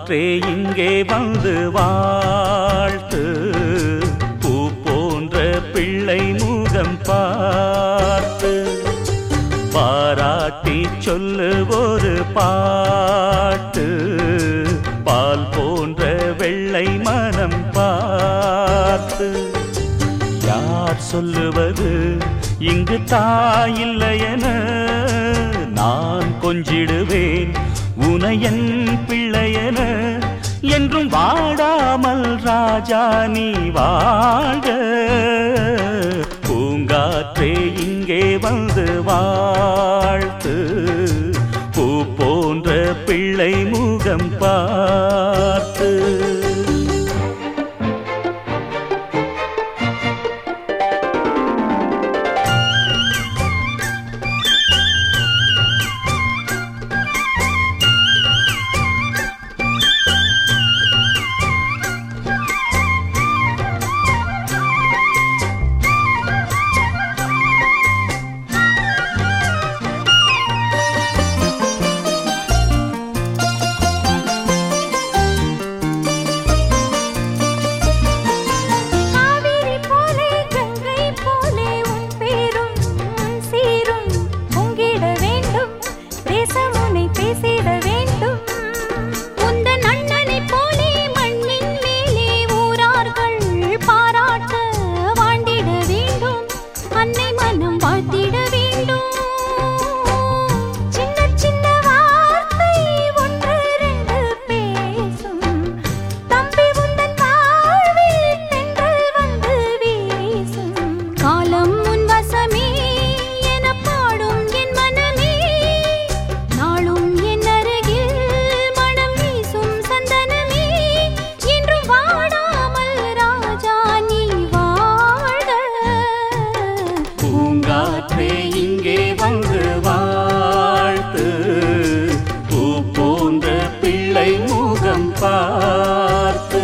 பூங்காற்றே இங்கே வந்து வாழ்த்து பூ போன்ற பிள்ளை முகம் பார்த்து பாராட்டி சொல்லு ஒரு பாட்டு பால் போன்ற வெள்ளை மனம் பார்த்து யார் சொல்லுவது இங்கு தாயில்லையென நான் கொஞ்சிடுவேன் உனையன் பிள்ளையென என்றும் வாடாமல் ராஜா நீ வாழ பூங்காற்றே இங்கே வந்து வாழ்த்து பூ போன்ற பிள்ளை முகம் பார்த்து காவிரி போலே கங்கை போலே உன் பேரும் சீரும் பொங்கிட வேண்டும் தேசம் உன்னை பேசிட வேண்டும் உந்தன் அண்ணனைப் போலே மண்ணின் மேலே ஊரார்கள் பாராட்ட வாழ்ந்திட வேண்டும் அன்னை மனம் வாழ்த்திட வேண்டும் சின்ன சின்ன வார்த்தை ஒன்று ரெண்டு பேசும் தம்பி உந்தன் வாழ்வில் தென்றல் வந்து வீசும் காலம் உன் வசமே என பாடும் என் மனமே நாளும் என் அருகில் மனம் வீசும் சந்தனமே என்றும் வாடாமல் ராஜா நீ வாழ பூங்காற்றே இங்கே வந்து வாழ்த்து பூ போன்ற பிள்ளை முகம் பார்த்து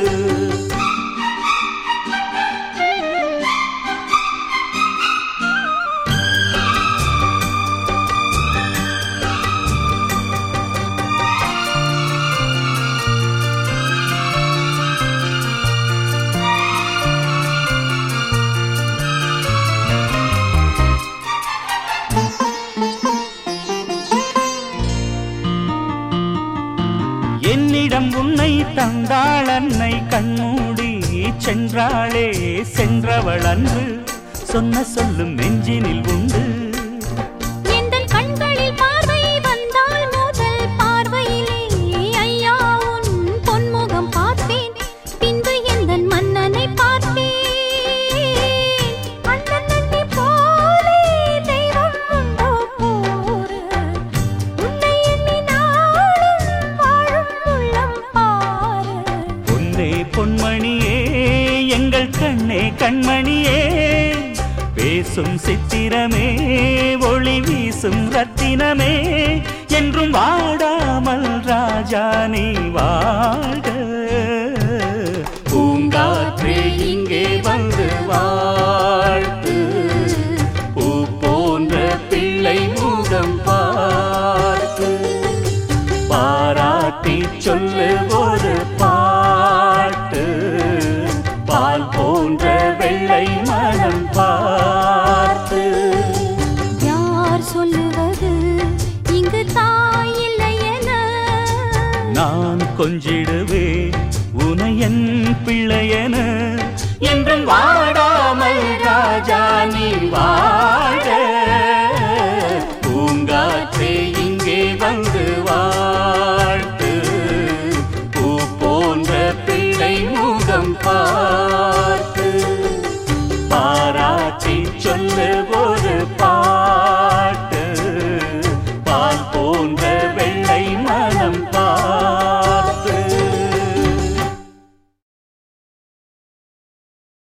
என்னிடம் உன்னை தந்தாள் அன்னை கண்மூடி சென்றாளே சென்றவள் அன்று சொன்ன சொல்லும் நெஞ்சினில் உண்டு எந்தன் கண்களில் பார்வை வந்தால் முதல் பார்வையிலே ஐயா உன் பொன்முகம் பார்த்தேன் பின்பு எந்தன் மன்னனை பார்த்தேன் அண்ணன் நந்தி போலே தெய்வம் உண்டோ கூறு உன்னை எண்ணி நாளும் வாழும் உள்ளம் பாரு பொன்னே பொன்மணியே எங்கள் கண்ணே கண்மணியே பேசும் சித்திரமே ஒளி வீசும் ரத்தினமே என்றும் வாடாமல் ராஜா நீ வாழ்க பூங்காற்றே இங்கே வந்து வாழ்த்து பூ போன்ற பிள்ளை முகம் பார்த்து பாராட்டி சொல்லு ஒரு பாட்டு பால் போன்ற வெள்ளை மனம் பார்த்து யார் சொல்லுவது இங்கு தாயில்லை என நான் கொஞ்சிடுவேன் உனையன் பிள்ளை